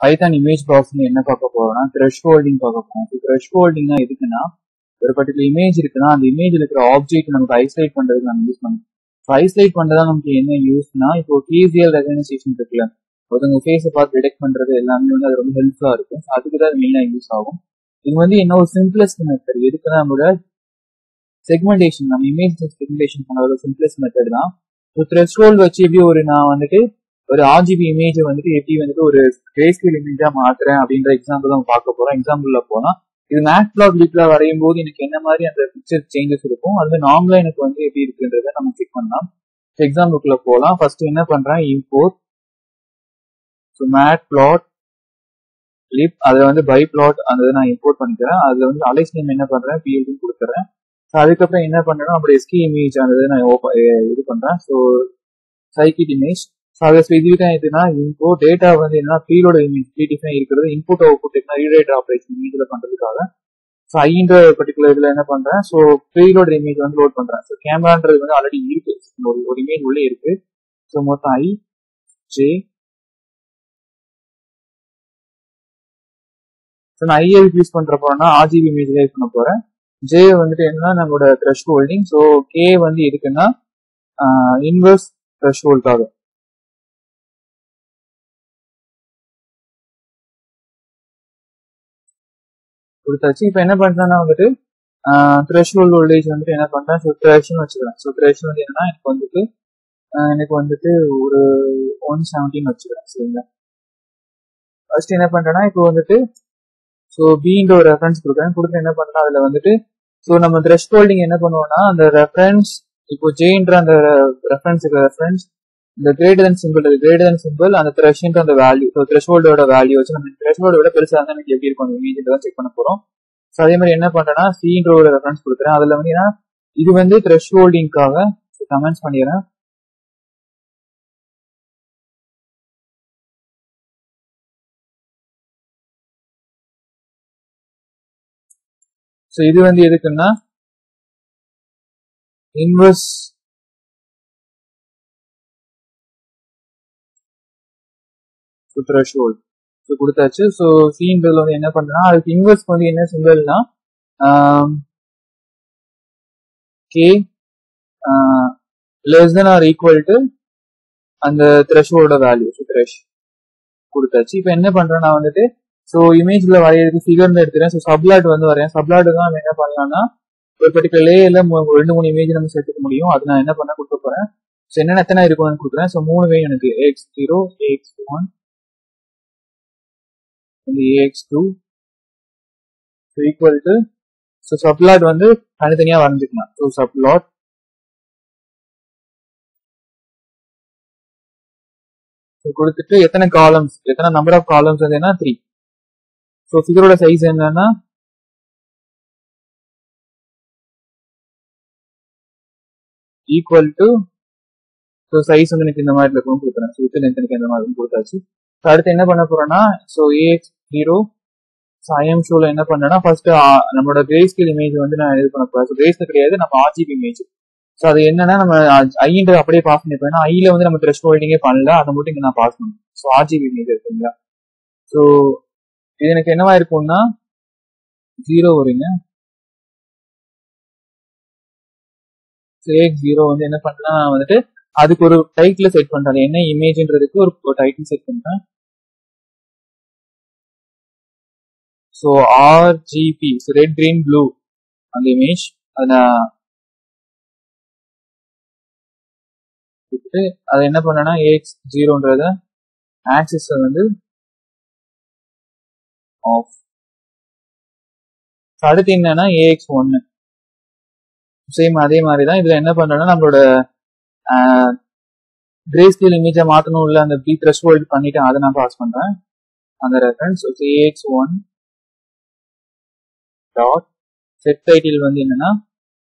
Python image processing என்ன பார்க்க போறோம்னா த்ரெஷ் ஹோல்டிங் பார்க்க போறோம் த்ரெஷ் ஹோல்டிங்னா எதுக்குன்னா ஒரு பர்டிகுலர் இமேஜ் இருக்குன்னா அந்த இமேஜ்ல இருக்கிற ஆப்ஜெக்ட் நமக்கு ஐசோலேட் பண்றதுக்கு நம்ம யூஸ் பண்ணுவோம் ஐசோலேட் பண்றதா நமக்கு என்ன யூஸ்னா இப்போ ஃபேசியல் ரெகனைசேஷன் இருக்குல்ல ஒருத்தவங்க ஃபேஸை பார்த்து டிடெக்ட் பண்றது எல்லாமே வந்து அது ரொம்ப ஹெல்ப்ஃபுல்லா இருக்கும் அதுக்கு தான் மெயினாக யூஸ் ஆகும் இது வந்து என்ன ஒரு சிம்பிளஸ்ட் மெத்தட் எதுக்குன்னா நம்மளோட செக்மெண்டேஷன் நம்ம இமேஜ் செக்மெண்டேஷன் பண்ண சிம்பிளஸ்ட் மெத்தட் தான் ஸோ த்ரெஷ்ஹோல்ட் வச்சு எப்படி ஒரு நான் வந்துட்டு ஒரு ஆர்ஜிபி இமேஜை வந்துட்டு எப்படி வந்துட்டு ஒரு கிரேஸ்கேல் இமேஜா மாத்துறேன் அப்படின்ற எக்ஸாம்பிள் நம்ம பார்க்க போறோம் எக்ஸாம்பிள்ல போனா இது மேக்ஸ் பிளாக் லீப்ல வரையும் போது எனக்கு என்ன மாதிரி அந்த பிக்சர் சேஞ்சஸ் இருக்கும் அது நார்மலா எனக்கு வந்து எப்படி இருக்குன்றத நம்ம செக் பண்ணலாம் எக்ஸாம்பிளுக்குள்ள போகலாம் ஃபர்ஸ்ட் என்ன பண்றேன் import so matplotlib அதில் வந்து பை பிளாட் அந்த இதை நான் இம்போர்ட் பண்ணிக்கிறேன் அதில் வந்து அலைஸ் நேம் என்ன பண்றேன் பிஎல்டின்னு கொடுக்குறேன் ஸோ அதுக்கப்புறம் என்ன பண்றேன்னா அப்படி எஸ்கி இமேஜ் அந்த இதை நான் ஓப்பன் இது பண்றேன் ஸோ சைக்கிட் இமேஜ் ஸோ அதை ஸ்பெசிஃபிக்காக எதுனா இன்போ டேட்டா வந்து என்ன ஃபீலோட இமேஜ் டிடிஃபை இருக்கிறது இன்புட் அவுட்புட் என்ன ரீடேட் ஆப்ரேஷன் இதில் பண்றதுக்காக ஸோ ஐன்ற பர்டிகுலர் இதில் என்ன பண்றேன் ஸோ ஃபீலோட இமேஜ் வந்து லோட் பண்றேன் ஸோ கேமரான்றது வந்து ஆல்ரெடி இருக்கு ஒரு ஒரு இமேஜ் உள்ளே இருக்கு ஸோ மொத்தம் ஐ ஜே ஸோ நான் ஐஏ யூஸ் பண்ற போறேன்னா ஆர்ஜிபி இமேஜ் யூஸ் பண்ண போறேன் ஜே வந்துட்டு என்ன நம்மளோட த்ரெஷ் ஹோல்டிங் ஸோ கே வந்து இருக்குன்னா இன்வெர்ஸ் த்ரெஷ் ஹோல்டாக கொடுத்தாச்சு இப்போ என்ன பண்றேன்னா வந்துட்டு த்ரெஷ் ஹோல்ட் வோல்டேஜ் வந்துட்டு என்ன பண்றேன் ஸோ த்ரெஷ்னு வச்சுக்கிறேன் ஸோ த்ரெஷ் வந்து என்னன்னா எனக்கு வந்துட்டு எனக்கு வந்துட்டு ஒரு ஒன் செவன்டீன் வச்சுக்கிறேன் சரிங்களா ஃபர்ஸ்ட் என்ன பண்றேன்னா இப்போ வந்துட்டு ஸோ பீன்ற ஒரு ரெஃபரன்ஸ் கொடுக்குறேன் கொடுத்து என்ன பண்றேன் அதுல வந்துட்டு ஸோ நம்ம த்ரெஷ் ஹோல்டிங் என்ன பண்ணுவோம்னா அந்த ரெஃபரன்ஸ் இப்போ ஜேன்ற அந்த ரெஃபரன்ஸுக்கு ரெஃபரன்ஸ் இந்த greater than simple greater than simple அந்த த்ரெஷ்ன்ற அந்த வேல்யூ ஸோ த்ரெஷ் ஹோல்டோட வேல்யூ வச்சு நம்ம த்ரெஷ் ஹோல்டை விட பெருசாக இருந்தால் எனக்கு எப்படி இருக்கும் அந்த இமேஜ் தான் செக் பண்ண போறோம் ஸோ அதே மாதிரி என்ன பண்றேன்னா சீன்ற ஒரு ரெஃபரன்ஸ் கொடுக்குறேன் அதுல வந்து ஏன்னா இது வந்து த்ரெஷ் ஹோல்டிங்காக கமெண்ட்ஸ் பண்ணிடுறேன் ஸோ இது வந்து எதுக்குன்னா இன்வெர்ஸ் த்ரெஷ்ஹோல்ட் ஸோ கொடுத்தாச்சு ஸோ சீன்றதுல வந்து என்ன பண்றேன்னா அதுக்கு இன்வெர்ஸ் வந்து என்ன சிம்பிள்னா K less then or equal to அந்த த்ரெஷ்ஹோல்ட வேல்யூ ஸோ த்ரெஷ் கொடுத்தாச்சு இப்போ என்ன பண்றேன் நான் வந்துட்டு ஸோ இமேஜ்ல வரையறதுக்கு ஃபிகர்னு எடுத்துறேன் ஸோ சப்லாட் வந்து வரையன் சப்லாட் தான் நம்ம என்ன பண்ணலாம்னா ஒரு பர்டிகுலர் லேயர்ல ரெண்டு மூணு இமேஜ் நம்ம சேர்த்துக்க முடியும் அது நான் என்ன பண்ண கொடுக்க போறேன் ஸோ என்னென்ன எத்தனை இருக்கும்னு கொடுக்குறேன் ஸோ மூணு வே எனக்கு X zero X one X two equal to so subplot வந்து தனித்தனியா வரைஞ்சிக்கலாம் ஸோ சப்லாட் கொடுத்துட்டு எத்தனை காலம்ஸ் எத்தனை நம்பர் ஆஃப் காலம்ஸ் வந்து என்ன த்ரீ ஸோ ஃபிகரோட சைஸ் என்னன்னா ஈக்குவல் டு ஸோ சைஸ் வந்து எனக்கு இந்த மாதிரி இருக்கும் கொடுக்குறேன் ஸோ வித்து லென்த் எனக்கு இந்த மாதிரி கொடுத்தாச்சு ஸோ அடுத்து என்ன பண்ண போறேன்னா ஸோ ஏஎக்ஸ் ஜீரோ ஸோ ஐஎம் ஷோல என்ன பண்ணேன்னா ஃபர்ஸ்ட் நம்மளோட கிரே ஸ்கேல் இமேஜ் வந்து நான் இது பண்ண போறேன் ஸோ கிரேஸ்ல கிடையாது நம்ம ஆர்ஜிபி இமேஜ் ஸோ அது என்னன்னா நம்ம ஐன்றது அப்படியே பாஸ் பண்ணிப்போம் ஏன்னா ஐல வந்து நம்ம த்ரெஷ் ஹோல்டிங்கே பண்ணல அதை மட்டும் இங்கே நான் பாஸ் பண்ணுவேன் ஸோ ஆர்ஜிபி இமேஜ் இருக்குங்களா ஸோ இது எனக்கு என்னவா இருக்கும்னா ஜீரோ வருங்க சேக் ஜீரோ வந்து என்ன பண்ணா வந்துட்டு அதுக்கு ஒரு டைட்டில் செட் பண்றேன் என்ன இமேஜ்ன்றதுக்கு ஒரு டைட்டில் செட் பண்றேன் so RGB red green blue அந்த இமேஜ் அதை நான் அதை என்ன பண்ணேன்னா ஏஎக்ஸ் ஜீரோன்றத ஆக்சிஸ் வந்து ஆஃப் அடுத்து என்னன்னா ஏஎக்ஸ் ஒன்னு சேம் அதே மாதிரி தான் இதுல என்ன பண்றேன்னா நம்மளோட கிரே ஸ்கேல் இமேஜை மாத்தணும் உள்ள அந்த பி த்ரெஷ் ஹோல்ட் பண்ணிட்டு அதை நான் பாஸ் பண்றேன் அந்த reference AX one dot set title வந்து என்னன்னா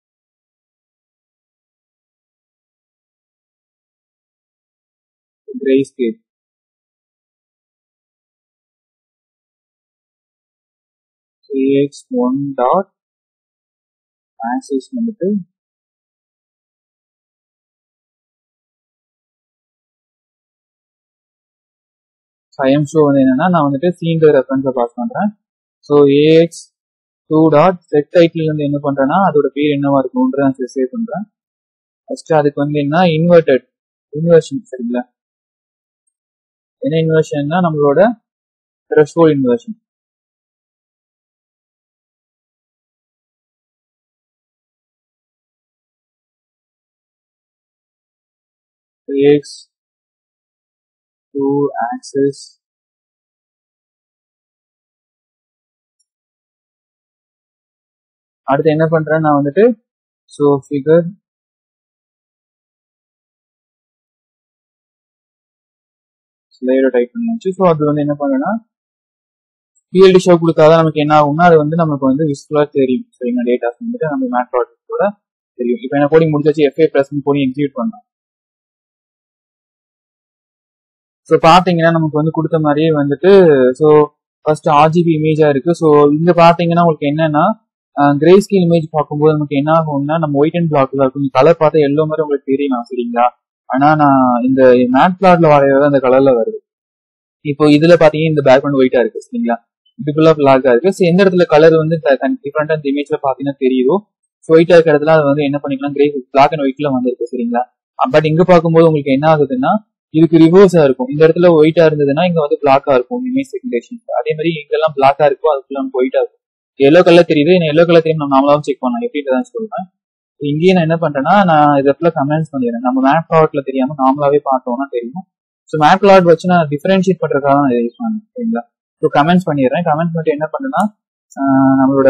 grey scale AX one dot axis வந்துட்டு ஐஎம் ஷோ வந்து என்னன்னா நான் வந்துட்டு சீன்ற ரெஃபரன்ஸை பாஸ் பண்றேன் so AX two dot set title வந்து என்ன பண்றேன்னா அதோட பேர் என்னவா இருக்கும்ன்ற நான் சேவ் பண்றேன் ஃபர்ஸ்ட் அதுக்கு வந்து என்ன இன்வெர்டட் இன்வெர்ஷன் சரிங்களா என்ன இன்வெர்ஷன்னா நம்மளோட threshold inversion x to access அடுத்து என்ன பண்றேன் நான் வந்துட்டு ஸோ ஃபிகர் ஸ்லைடை டைப் பண்ணியாச்சு ஸோ அது வந்து என்ன பண்ணேன்னா ஃபீல்டு ஷோ கொடுத்தாதான் நமக்கு என்ன ஆகும்னா அது வந்து நமக்கு வந்து விஸ்வலா தெரியும் சரிங்களா டேட்டாஸ் வந்துட்டு நம்ம மேட் ப்ராடக்டோட தெரியும் இப்போ என்ன கோடிங் முடிஞ்சாச்சு எஃப்ஏ ப்ளஸ் கோடிங் எக்ஸிக்யூட் பண்ணலாம் ஸோ பார்த்தீங்கன்னா நமக்கு வந்து கொடுத்த மாதிரியே வந்துட்டு ஸோ ஃபர்ஸ்ட் ஆர்ஜிபி இமேஜா இருக்கு ஸோ இங்க பார்த்தீங்கன்னா உங்களுக்கு என்னன்னா கிரே ஸ்கேல் இமேஜ் பார்க்கும்போது நமக்கு என்ன ஆகும்னா நம்ம ஒயிட் அண்ட் பிளாக் தான் இருக்கும் கலர் பார்த்தா எல்லோ மாதிரி உங்களுக்கு தெரியலாம் சரிங்களா ஆனா நான் இந்த மேட் பிளாட்ல வரைகிறது அந்த கலர்ல வருது இப்போ இதுல பாத்தீங்கன்னா இந்த பேக்ரவுண்ட் ஒயிட்டா இருக்கு சரிங்களா இது ஃபுல்லா பிளாக்கா இருக்கு ஸோ எந்த இடத்துல கலர் வந்து டிஃப்ரெண்டா இந்த இமேஜ்ல பாத்தீங்கன்னா தெரியுதோ ஸோ ஒயிட்டா இருக்க இடத்துல அது வந்து என்ன பண்ணிக்கலாம் கிரே பிளாக் அண்ட் ஒயிட்ல வந்திருக்கு சரிங்களா பட் இங்க பார்க்கும்போது உங்களுக்கு என்ன ஆகுதுன்னா இதுக்கு ரிவர்ஸா இருக்கும் இந்த இடத்துல ஒயிட்டா இருந்ததுன்னா இங்க வந்து பிளாக்கா இருக்கும் இமேஜ் செகண்டேஷன் அதே மாதிரி இங்கெல்லாம் பிளாக்கா இருக்கும் அதுக்குள்ள நமக்கு ஒயிட்டா இருக்கும் எல்லோ கலர் தெரியுது நான் எல்லோ கலர் தெரியும் நான் நார்மலாவும் செக் பண்ணேன் எப்படி தான் சொல்றேன் இங்கேயே நான் என்ன பண்றேன்னா நான் இதில் கமெண்ட்ஸ் பண்ணிடுறேன் நம்ம மேப் ப்ளாட்ல தெரியாம நார்மலாவே பார்த்தோம்னா தெரியும் ஸோ மேப் ப்ளாட் வச்சு நான் டிஃபரன்ஷியேட் பண்றதுக்காக நான் இதை யூஸ் பண்ணேன் சரிங்களா ஸோ கமெண்ட்ஸ் பண்ணிடுறேன் கமெண்ட்ஸ் பண்ணிட்டு என்ன பண்ணுன்னா நம்மளோட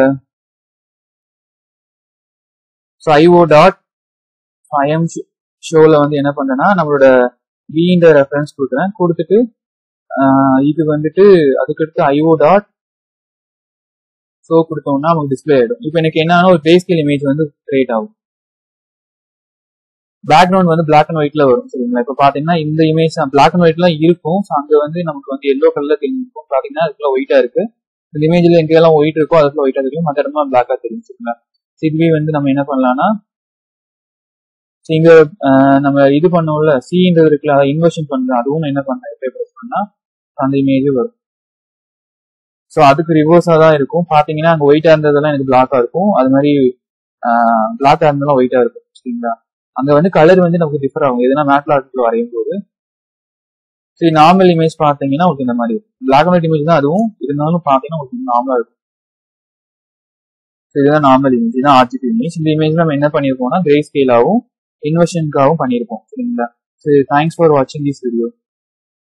ஸோ ஐஓ டாட் ஐஎம் ஷோல வந்து என்ன பண்றேன்னா நம்மளோட வின்ற ரெஃபரன்ஸ் கொடுக்குறேன் கொடுத்துட்டு இது வந்துட்டு அதுக்கடுத்து ஐஓ டாட் ஷோ கொடுத்தோம்னா நமக்கு டிஸ்பிளே ஆயிடும் இப்போ எனக்கு என்னன்னா ஒரு கிரே ஸ்கேல் இமேஜ் வந்து கிரியேட் ஆகும் பேக்ரவுண்ட் வந்து பிளாக் அண்ட் ஒயிட்ல வரும் சரிங்களா இப்போ பாத்தீங்கன்னா இந்த இமேஜ் பிளாக் அண்ட் ஒயிட்லாம் இருக்கும் ஸோ அங்க வந்து நமக்கு வந்து எல்லோ கலர்ல தெரிஞ்சிருக்கும் பாத்தீங்கன்னா அதுக்குள்ள ஒயிட்டா இருக்கு இந்த இமேஜ்ல எங்கெல்லாம் ஒயிட் இருக்கோ அதுக்குள்ள ஒயிட்டா தெரியும் மற்ற இடமா பிளாக்கா தெரியும் சரிங்களா இதுவே வந்து நம்ம என்ன பண்ணலாம்னா இங்க நம்ம இது பண்ணோம்ல சின்றது இருக்குல்ல அதை இன்வெர்ஷன் பண்றோம் அதுவும் என்ன பண்ணேன் எப்படி ப்ரெஸ் பண்ணா அந்த இமேஜ் வரும் ஸோ அதுக்கு ரிவர்ஸா தான் இருக்கும் பாத்தீங்கன்னா அங்க ஒயிட்டா இருந்ததெல்லாம் எனக்கு பிளாக்கா இருக்கும் அது மாதிரி பிளாக்கா இருந்தாலும் ஒயிட்டா இருக்கும் சரிங்களா அங்க வந்து கலர் வந்து நமக்கு டிஃபர் ஆகும் எதுனா மேட் ஆர்ட்ல வரையும் போது சரி நார்மல் இமேஜ் பாத்தீங்கன்னா உங்களுக்கு இந்த மாதிரி பிளாக் அண்ட் ஒயிட் இமேஜ் தான் அதுவும் இருந்தாலும் பாத்தீங்கன்னா உங்களுக்கு நார்மலா இருக்கும் இதுதான் நார்மல் இமேஜ் இதுதான் ஆர்ஜிபி இமேஜ் இந்த இமேஜ் நம்ம என்ன பண்ணிருக்கோம்னா கிரே ஸ்கேலாவும் இன்வெர்ஷனுக்காகவும் பண்ணியிருக்கோம் சரிங்களா சரி தேங்க்ஸ் ஃபார் வாட்சிங் திஸ் வீடியோ